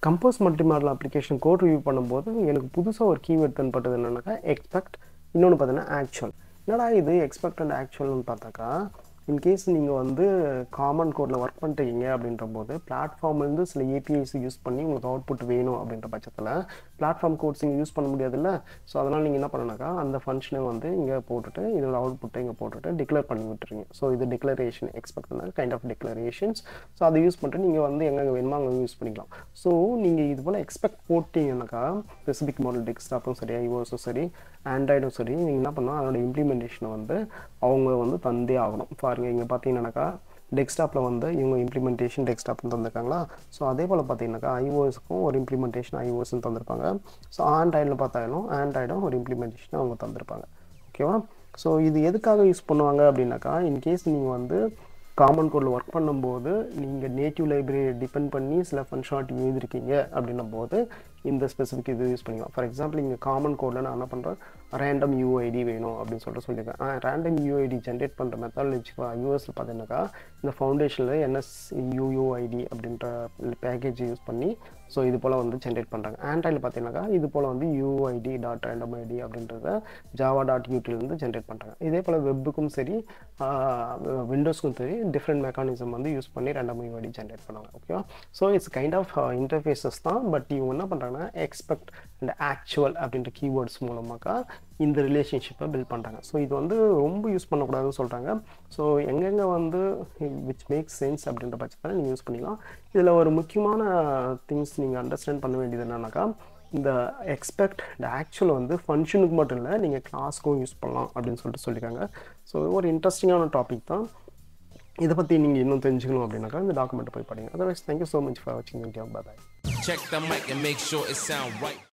Compose multi model application code review பண்ணும்போது எனக்கு புதுசாக ஒரு கீவேர்ட் தென்பட்டது என்னன்னாக்கா எக்ஸ்பெக்ட் இன்னொன்று பார்த்தீங்கன்னா ஆக்சுவல் என்னடா இது எக்ஸ்பெக்ட் அண்ட் ஆக்சுவல்னு பார்த்தாக்கா இன்கேஸ் நீங்கள் வந்து காமன் கோடில் ஒர்க் பண்ணிட்டீங்க அப்படின்ற போது பிளாட்ஃபார்ம்லேருந்து சில ஏபிஐஸ் யூஸ் பண்ணி உங்களுக்கு அவுட்புட் வேணும் அப்படின்ற பட்சத்தில் பிளாட்ஃபார்ம் கோட்ஸ் இங்கே யூஸ் பண்ண முடியாதுல்ல ஸோ அதனால் நீங்கள் என்ன பண்ணனாக்கா அந்த ஃபங்க்ஷனை வந்து இங்கே போட்டுட்டு இதோட அவுட்புட்டை இங்கே போட்டுட்டு டிக்ளேர் பண்ணி விட்டுருங்க ஸோ இது declaration expect kind of declarations so அதை யூஸ் பண்ணிட்டு நீங்கள் வந்து எங்கெங்கே வேணுமோ அங்கே யூஸ் பண்ணிக்கலாம் ஸோ நீங்கள் இது போல் எக்ஸ்பெக்ட் போட்டிங்கனாக்கா ஸ்பெசிபிக் மாடல் டெஸ்க்டாப்பும் சரி ஐஓஸும் சரி ஆண்ட்ராய்டும் சரி நீங்கள் என்ன பண்ணணும் அதோட இம்ப்ளிமெண்டேஷனை வந்து அவங்க வந்து தந்தே ஆகணும் பாருங்கள் இங்கே பார்த்தீங்கன்னாக்கா டெஸ்க்டாப்பில் வந்து இவங்க இம்ப்ளிமெண்டேஷன் டெஸ்க்டாப்னு தந்திருக்காங்களா ஸோ அதே போல் பார்த்தீங்கன்னாக்கா ஐஓஎஸ்க்கும் ஒரு இம்ப்ளிமெண்டேஷன் ஐஓஎஸ்னு தந்திருப்பாங்க ஸோ ஆண்ட்ராய்டில் பார்த்தாலும் ஆண்ட்ராய்டும் ஒரு இம்ப்ளிமெண்டேஷன் அவங்க தந்திருப்பாங்க ஓகேவா ஸோ இது எதுக்காக யூஸ் பண்ணுவாங்க அப்படின்னாக்கா இன்கேஸ் நீங்கள் வந்து காமன் கோடில் ஒர்க் பண்ணும்போது நீங்கள் நேட்டிவ் லைப்ரரியை டிபெண்ட் பண்ணி சில ஃபங்க்ஷனாலிட்டி எழுதிருக்கீங்க அப்படின்னும் போது இந்த ஸ்பெசிஃபிக் இது யூஸ் பண்ணிக்கலாம் ஃபார் எக்ஸாம்பிள் இங்கே காமன் கோடில் நான் என்ன பண்ணுறேன் ரேண்டம் யூஐடி வேணும் அப்படின்னு சொல்லிட்டு சொல்லியிருக்கேன் ஆ ரேண்டம் யூஐடி ஜென்ரேட் பண்ணுற மெத்தாலஜி யூஎஸில் பார்த்தீங்கன்னாக்கா இந்த ஃபவுண்டேஷனில் என்எஸ் யூயூஐடி அப்படின்ற பேக்கேஜ் யூஸ் பண்ணி ஸோ இது போல் வந்து ஜென்ரேட் பண்ணுறாங்க ஆண்ட்ராய்டில் பார்த்தீங்கன்னாக்கா இது போல் வந்து யூஐடி டாட் ரேண்டம் ஐடி அப்படின்றத ஜாவா டாட் யூடிலேருந்து ஜென்ரேட் பண்ணுறாங்க இதே போல் வெப்புக்கும் சரி விண்டோஸ்க்கும் சரி டிஃப்ரெண்ட் மெக்கானிசம் வந்து யூஸ் பண்ணி ரேண்டம் யூஐடி ஜென்ரேட் பண்ணுவாங்க ஓகேவா so it's kind of interfaces தான் பட் இவங்க என்ன பண்ணுறாங்கன்னா எக்ஸ்பெக்ட் அண்ட் ஆக்சுவல் அப்படின்ற கீவேர்ட்ஸ் மூலமாக்கா இந்த ரிலேஷன்ஷிப்பை பில்ட் பண்ணுறாங்க ஸோ இது வந்து ரொம்ப யூஸ் பண்ணக்கூடாதுன்னு சொல்கிறாங்க ஸோ எங்கெங்கே வந்து விச் மேக்ஸ் சென்ஸ் அப்படின்ற பட்சத்தில் நீங்கள் யூஸ் பண்ணிக்கலாம் இதில் ஒரு முக்கியமான திங்ஸ் நீங்கள் அண்டர்ஸ்டாண்ட் பண்ண வேண்டியது என்னன்னாக்கா இந்த எக்ஸ்பெக்ட் இந்த ஆக்சுவல் வந்து ஃபங்க்ஷனுக்கு மட்டும் இல்லை நீங்கள் கிளாஸ்க்கும் யூஸ் பண்ணலாம் அப்படின்னு சொல்லிட்டு சொல்லியிருக்காங்க ஸோ ஒரு இன்ட்ரெஸ்டிங்கான டாபிக் தான் இதை பற்றி நீங்கள் இன்னும் தெரிஞ்சுக்கணும் அப்படின்னாக்கா இந்த டாக்குமெண்ட்டை போய் படிங்க otherwise thank you so much for வாட்சிங் video bye Check the mic and make sure it sound right.